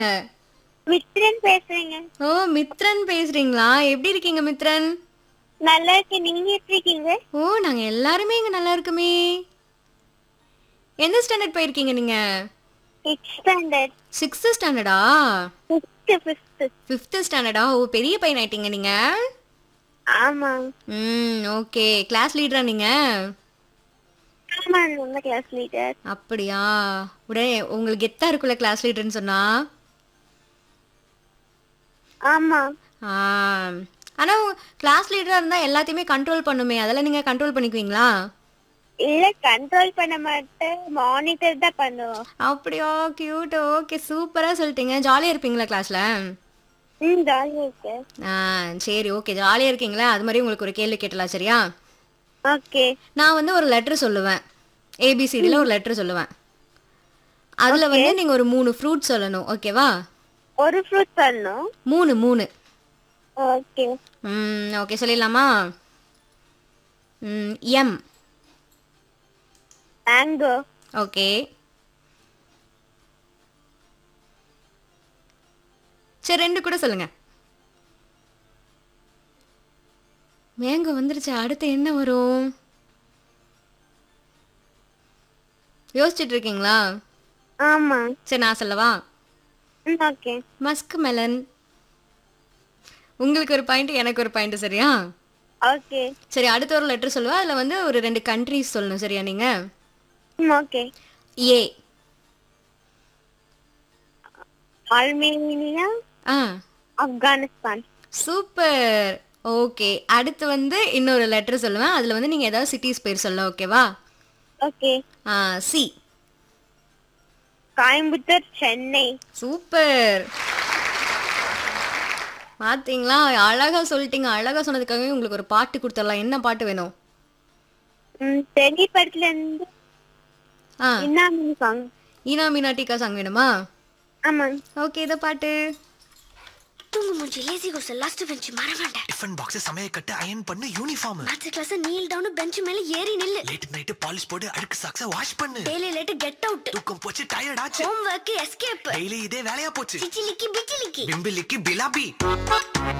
மித்ரன் பேசுறேங்க ஓ மித்ரன் பேசுறீங்களா எப்படி இருக்கீங்க மித்ரன் நல்லா இருக்கேன் நீங்க எப்படி இருக்கீங்க ஓ நாங்க எல்லாருமே இங்க நல்லா இருக்குமே எந்த ஸ்டாண்டர்ட் போயிருக்கீங்க நீங்க சிக்ஸ் ஸ்டாண்டர்ட் சிக்ஸ்த் ஸ்டாண்டர்டா ஃபிஃப்த் ஃபிஃப்த் ஃபிஃப்த் ஸ்டாண்டர்டா ஓ பெரிய பையன் ஆயிட்டீங்க நீங்க ஆமா ம் ஓகே கிளாஸ் லீடரா நீங்க ஆமா நல்ல கிளாஸ் லீடர் அப்படியா உடனே உங்களுக்கு கெத்தா இருக்குல்ல கிளாஸ் லீடர்னு சொன்னா ஆமா ஆ ஆனா கிளாஸ் லீடரா இருந்தா எல்லாத்தையுமே கண்ட்ரோல் பண்ணுமே அதெல்லாம் நீங்க கண்ட்ரோல் பண்ணிக்குவீங்களா இல்ல கண்ட்ரோல் பண்ண மாட்டேன் மானிட்டர் தான் பண்ணுவோம் அப்படியா கியூட் ஓகே சூப்பரா சொல்லிட்டீங்க ஜாலியா இருப்பீங்களா கிளாஸ்ல ம் ஜாலியா இருக்கு ஆ சரி ஓகே ஜாலியா இருக்கீங்களா அது மாதிரி உங்களுக்கு ஒரு கேள்வி கேட்டலாம் சரியா ஓகே நான் வந்து ஒரு லெட்டர் சொல்லுவேன் ஏபிசிடியில் ஒரு லெட்டர் சொல்லுவேன் அதுல வந்து நீங்க ஒரு மூணு ஃப்ரூட் சொல்லணும் ஓகேவா ஒரு ஃப்ரூட் பண்ணணும் மூணு மூணு ஓகே ம் ஓகே சொல்லிடலாமா ம் எம் மேங்கோ ஓகே சரி ரெண்டு கூட சொல்லுங்க மேங்கோ வந்துருச்சு அடுத்து என்ன வரும் யோசிச்சுட்டு இருக்கீங்களா ஆமா சரி நான் சொல்லவா ம் ஓகே மஸ்க் மெலன் உங்களுக்கு ஒரு பாயிண்ட் எனக்கு ஒரு பாயிண்ட் சரியா ஓகே சரி அடுத்த ஒரு லெட்டர் சொல்லுவா அதுல வந்து ஒரு ரெண்டு கண்ட்ரிஸ் சொல்லணும் சரியா நீங்க ம் ஓகே ஏ ஆர்மேனியா ஆ ஆப்கானிஸ்தான் சூப்பர் ஓகே அடுத்து வந்து இன்னொரு லெட்டர் சொல்லுவேன் அதுல வந்து நீங்க ஏதாவது சிட்டிஸ் பேர் சொல்ல ஓகேவா ஓகே ஆ சி கோயம்புத்தூர் சென்னை சூப்பர் பாத்தீங்களா அழகா சொல்லிட்டீங்க அழகா சொன்னதுக்காகவே உங்களுக்கு ஒரு பாட்டு கொடுத்துடலாம் என்ன பாட்டு வேணும் ம் தெரி படத்துல இருந்து ஆ இன்னாமி சாங் ஈனா மீனாட்டிக்கா சாங் வேணுமா ஆமா ஓகே இதை பாட்டு தூங்கு மூஞ்சி லேசி கோஸ் லாஸ்ட் பெஞ்ச் மறவாண்ட டிஃபன் பாக்ஸ் சமைய கட்டு அயன் பண்ணு uniform maths class kneel down bench மேல ஏறி நில்லு லேட் நைட் பாலிஷ் போட்டு அழுக்கு சாக்ஸ வாஷ் பண்ணு டெய்லி லேட் கெட் அவுட் தூக்கம் போச்சு டயர்ட் ஆச்சு ஹோம் ஒர்க் எஸ்கேப் டெய்லி இதே வேலையா போச்சு சிச்சிலிக்கி பிச்சிலிக்கி பிம்பிலிக்கு பிலாபி